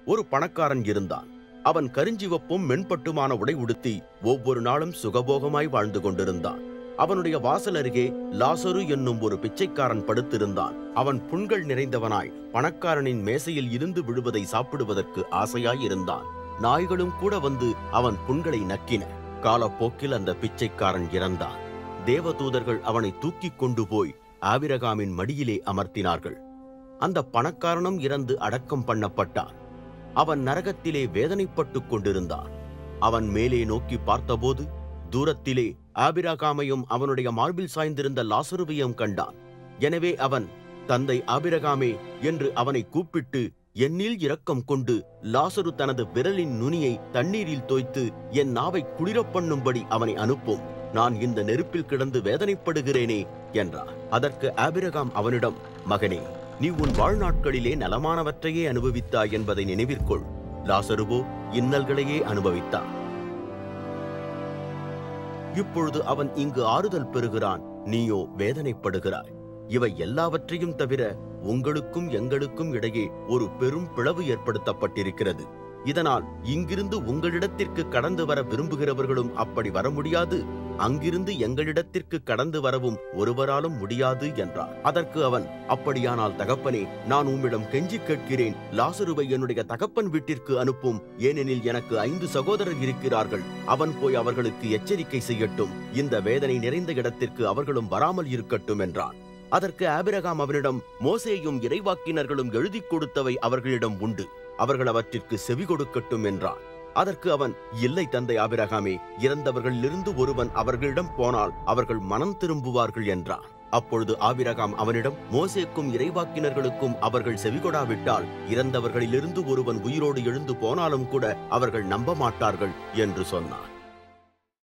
ஒரு பணக்காரன் இருந்தான் அவன் கருஞ்சிவப்பும் மென்பட்டுமான உடை உடுத்தி ஒவ்வொரு நாளும் சுகபோகமாய் வாழ்ந்து கொண்டிருந்தான் அவனுடைய வாசல் அருகே லாசரு என்னும் ஒரு பிச்சைக்காரன் படுத்திருந்தான் அவன் புண்கள் நிறைந்தவனாய் பணக்காரனின் மேசையில் இருந்து விழுவதை சாப்பிடுவதற்கு ஆசையாய் இருந்தான் நாய்களும் கூட வந்து அவன் புண்களை நக்கின காலப்போக்கில் அந்த பிச்சைக்காரன் இறந்தான் தேவதூதர்கள் அவனை தூக்கிக் கொண்டு போய் ஆபிரகாமின் மடியிலே அமர்த்தினார்கள் அந்த பணக்காரனும் இறந்து அடக்கம் பண்ணப்பட்டான் அவன் நரகத்திலே வேதனைப்பட்டுக் கொண்டிருந்தான் அவன் மேலே நோக்கி பார்த்தபோது தூரத்திலே ஆபிரகாமையும் அவனுடைய மார்பில் சாய்ந்திருந்த லாசருவையும் கண்டான் எனவே அவன் தந்தை ஆபிரகாமே என்று அவனை கூப்பிட்டு என்னில் இரக்கம் கொண்டு லாசரு தனது விரலின் நுனியை தண்ணீரில் தோய்த்து என் நாவை குளிரப் பண்ணும்படி அவனை அனுப்பும் நான் இந்த நெருப்பில் கிடந்து வேதனைப்படுகிறேனே என்றார் அதற்கு ஆபிரகாம் அவனிடம் மகனே நீ உன் வாழ்நாட்களிலே நலமானவற்றையே அனுபவித்தாய் என்பதை நினைவிற்கொள் லாசருவோ இன்னல்களையே அனுபவித்தான் இப்பொழுது அவன் இங்கு ஆறுதல் பெறுகிறான் நீயோ வேதனைப்படுகிறாய் இவை எல்லாவற்றையும் தவிர உங்களுக்கும் எங்களுக்கும் இடையே ஒரு பெரும் பிளவு ஏற்படுத்தப்பட்டிருக்கிறது இதனால் இங்கிருந்து உங்களிடத்திற்கு கடந்து வர விரும்புகிறவர்களும் அப்படி வர முடியாது அங்கிருந்து எங்களிடத்திற்கு கடந்து வரவும் ஒருவராலும் முடியாது என்றார் அதற்கு அவன் அப்படியானால் தகப்பனே நான் உம்மிடம் கெஞ்சி கேட்கிறேன் லாசருவை என்னுடைய தகப்பன் வீட்டிற்கு அனுப்பும் ஏனெனில் எனக்கு ஐந்து சகோதரர் இருக்கிறார்கள் அவன் போய் அவர்களுக்கு எச்சரிக்கை செய்யட்டும் இந்த வேதனை நிறைந்த இடத்திற்கு அவர்களும் வராமல் இருக்கட்டும் என்றான் அதற்கு ஆபிரகாம் அவனிடம் மோசேயும் இறைவாக்கினர்களும் எழுதிக் கொடுத்தவை அவர்களிடம் உண்டு அவர்கள் அவற்றிற்கு செவி கொடுக்கட்டும் என்றான் அதற்கு அவன் இல்லை தந்தை ஆபிரகாமே இறந்தவர்களிலிருந்து ஒருவன் அவர்களிடம் போனால் அவர்கள் மனம் திரும்புவார்கள் என்றான் அப்பொழுது ஆபிரகாம் அவனிடம் மோசேக்கும் இறைவாக்கினர்களுக்கும் அவர்கள் செவிகொடாவிட்டால் இறந்தவர்களிலிருந்து ஒருவன் உயிரோடு எழுந்து போனாலும் கூட அவர்கள் நம்ப மாட்டார்கள் என்று சொன்னான்